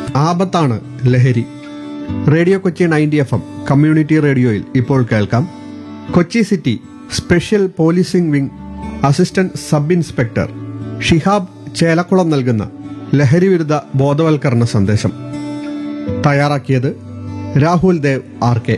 ആപത്താണ് ലഹരി radio Kochi ninety F M community റേഡിയോയിൽ ഇപ്പോൾ കേൾക്കാം Kochi city special policing wing assistant sub inspector Shihab Chelakkulam നൽകുന്ന ലഹരിവിരുദ്ധ ബോധവൽക്കരണ സന്ദേശം തയ്യാറാക്കിയത് രാഹുൽ ദേവ് ആർ കെ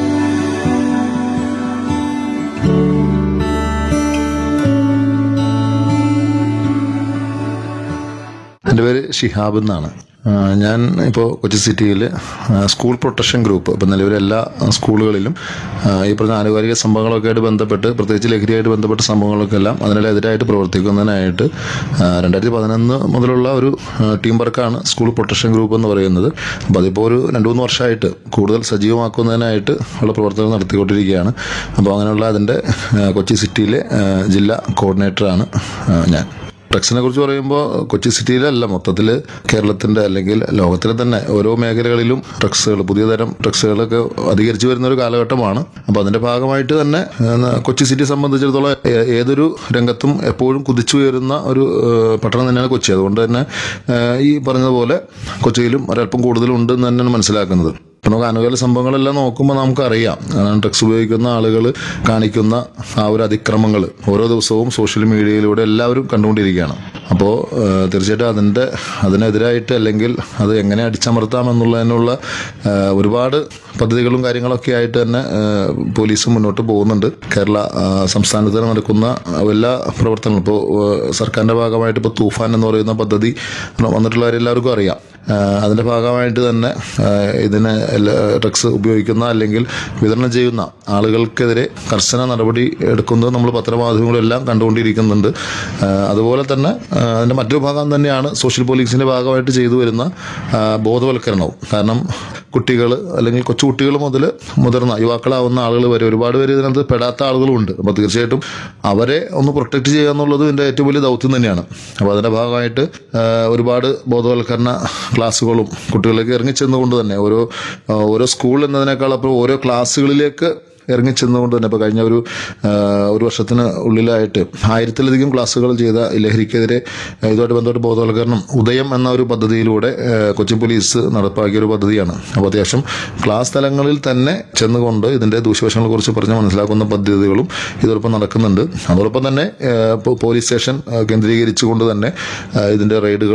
എൻ്റെ പേര് ഷിഹാബ് എന്നാണ് ആ, ഞാൻ ഇപ്പോൾ കൊച്ചി സിറ്റിയിൽ സ്കൂൾ പ്രൊട്ടക്ഷൻ ഗ്രൂപ്പ് ഇപ്പം നിലവിലെ എല്ലാ സ്കൂളുകളിലും ആ, ഈ പറഞ്ഞ ആനുകാലിക സംഭവങ്ങളൊക്കെ ആയിട്ട് ബന്ധപ്പെട്ട് പ്രത്യേകിച്ച് ലഹരിയായിട്ട് ബന്ധപ്പെട്ട സംഭവങ്ങളൊക്കെ എല്ലാം അതിനെതിരായിട്ട് പ്രവർത്തിക്കുന്നതിനായിട്ട് ആ, രണ്ടായിരത്തി പതിനൊന്ന് മുതലുള്ള ഒരു ആ, ടീം വർക്കാണ് സ്കൂൾ പ്രൊട്ടക്ഷൻ ഗ്രൂപ്പ് എന്ന് പറയുന്നത് അപ്പോൾ അതിപ്പോൾ ഒരു രണ്ട് മൂന്ന് വർഷമായിട്ട് കൂടുതൽ സജീവമാക്കുന്നതിനായിട്ട് ഉള്ള പ്രവർത്തനങ്ങൾ നടത്തിക്കൊണ്ടിരിക്കുകയാണ് അപ്പോൾ അങ്ങനെയുള്ള അതിൻ്റെ ആ, കൊച്ചി സിറ്റിയിലെ ആ, ജില്ലാ കോർഡിനേറ്ററാണ് ആ, ഞാൻ ഡ്രഗ്സിനെ കുറിച്ച് പറയുമ്പോൾ കൊച്ചി സിറ്റിയിലല്ല മൊത്തത്തിൽ കേരളത്തിന്റെ അല്ലെങ്കിൽ ലോകത്തിലെ തന്നെ ഓരോ മേഖലകളിലും ഡ്രഗ്സുകൾ പുതിയ തരം ഡ്രഗ്സുകളൊക്കെ അധികരിച്ചു വരുന്ന ഒരു കാലഘട്ടമാണ് അപ്പോൾ അതിന്റെ ഭാഗമായിട്ട് തന്നെ ഏഹ്, കൊച്ചി സിറ്റിയെ സംബന്ധിച്ചിടത്തോളം ഏ- ഏതൊരു രംഗത്തും എപ്പോഴും കുതിച്ചു ഉയരുന്ന ഒരു ഏഹ്, പട്ടണം തന്നെയാണ് കൊച്ചി അതുകൊണ്ട് തന്നെ ഏഹ്, ഈ പറഞ്ഞതുപോലെ കൊച്ചിയിലും ഒരല്പം കൂടുതലുണ്ട് എന്ന് തന്നെയാണ് മനസ്സിലാക്കുന്നത് ഇപ്പൊ നമുക്ക് അനുകൂല സംഭവങ്ങളെല്ലാം നോക്കുമ്പോൾ നമുക്കറിയാം ഡ്രഗ്സ് ഉപയോഗിക്കുന്ന ആളുകൾ കാണിക്കുന്ന ആ ഒരു അതിക്രമങ്ങൾ ഓരോ ദിവസവും സോഷ്യൽ മീഡിയയിലൂടെ എല്ലാവരും കണ്ടുകൊണ്ടിരിക്കുകയാണ് അപ്പോൾ തീർച്ചയായിട്ടും അതിൻ്റെ അതിനെതിരായിട്ട് അല്ലെങ്കിൽ അത് എങ്ങനെ അടിച്ചമർത്താം എന്നുള്ളതിനുള്ള ആ, ഒരുപാട് പദ്ധതികളും കാര്യങ്ങളൊക്കെ ആയിട്ട് തന്നെ ആ, പോലീസ് മുന്നോട്ട് പോകുന്നുണ്ട് കേരള ആ, സംസ്ഥാനത്ത് നടക്കുന്ന എല്ലാ പ്രവർത്തനങ്ങളും ഇപ്പോൾ സർക്കാരിൻ്റെ ഭാഗമായിട്ട് ഇപ്പോൾ തൂഫാൻ എന്ന് പറയുന്ന പദ്ധതി വന്നിട്ടുള്ളവരെല്ലാവർക്കും അറിയാം ആ, അതിന്റെ ഭാഗമായിട്ട് തന്നെ ആ, ഇതിന് എല്ലാ- ഡ്രഗ്സ് ഉപയോഗിക്കുന്ന അല്ലെങ്കിൽ വിതരണം ചെയ്യുന്ന ആളുകൾക്കെതിരെ കർശന നടപടി എടുക്കുന്നത് നമ്മൾ പത്രമാധ്യമങ്ങളെല്ലാം കണ്ടുകൊണ്ടിരിക്കുന്നുണ്ട് ആ, അതുപോലെ തന്നെ ആ, അതിന്റെ മറ്റൊരു ഭാഗം തന്നെയാണ് സോഷ്യൽ പോലീസിന്റെ ഭാഗമായിട്ട് ചെയ്തു വരുന്ന ആ, ബോധവൽക്കരണവും കാരണം കുട്ടികൾ അല്ലെങ്കിൽ കൊച്ചുകുട്ടികൾ മുതൽ മുതിർന്ന യുവാക്കളാവുന്ന ആളുകൾ വരെ ഒരുപാട് പേര് ഇതിനകത്ത് പെടാത്ത ആളുകളുണ്ട് അപ്പോൾ തീർച്ചയായിട്ടും അവരെ ഒന്ന് പ്രൊട്ടക്ട് ചെയ്യുക എന്നുള്ളത് ഇതിന്റെ ഏറ്റവും വലിയ ദൗത്യം തന്നെയാണ് അപ്പോൾ അതിന്റെ ഭാഗമായിട്ട് ആ, ഒരുപാട് ബോധവൽക്കരണ ക്ലാസ്സുകളും കുട്ടികളിലേക്ക് ഇറങ്ങിച്ചെന്നുകൊണ്ട് തന്നെ ഓരോ ആ, ഓരോ സ്കൂൾ എന്നതിനേക്കാൾ അപ്പുറം ഓരോ ക്ലാസ്സുകളിലേക്ക് ഇറങ്ങിച്ചെന്നുകൊണ്ട് തന്നെ ഇപ്പോൾ കഴിഞ്ഞ ഒരു ആ, ഒരു വർഷത്തിന് ഉള്ളിലായിട്ട് ആയിരത്തിലധികം ക്ലാസ്സുകൾ ചെയ്ത ഈ ലഹരിക്കെതിരെ ആ, ഇതുമായിട്ട് ബന്ധപ്പെട്ട് ബോധവൽക്കരണം ഉദയം എന്ന ഒരു പദ്ധതിയിലൂടെ ആ, കൊച്ചി പോലീസ് നടപ്പാക്കിയ ഒരു പദ്ധതിയാണ് അപ്പോൾ അത്യാവശ്യം ക്ലാസ് തലങ്ങളിൽ തന്നെ ചെന്നുകൊണ്ട് ഇതിന്റെ ദൂഷ്യവശങ്ങളെ കുറിച്ച് പറഞ്ഞ് മനസ്സിലാക്കുന്ന പദ്ധതികളും ഇതോടൊപ്പം നടക്കുന്നുണ്ട് അതോടൊപ്പം തന്നെ ആ, പോ- പോലീസ് സ്റ്റേഷൻ ആ, കേന്ദ്രീകരിച്ചുകൊണ്ട് തന്നെ ആ, ഇതിന്റെ റെയ്ഡുകൾ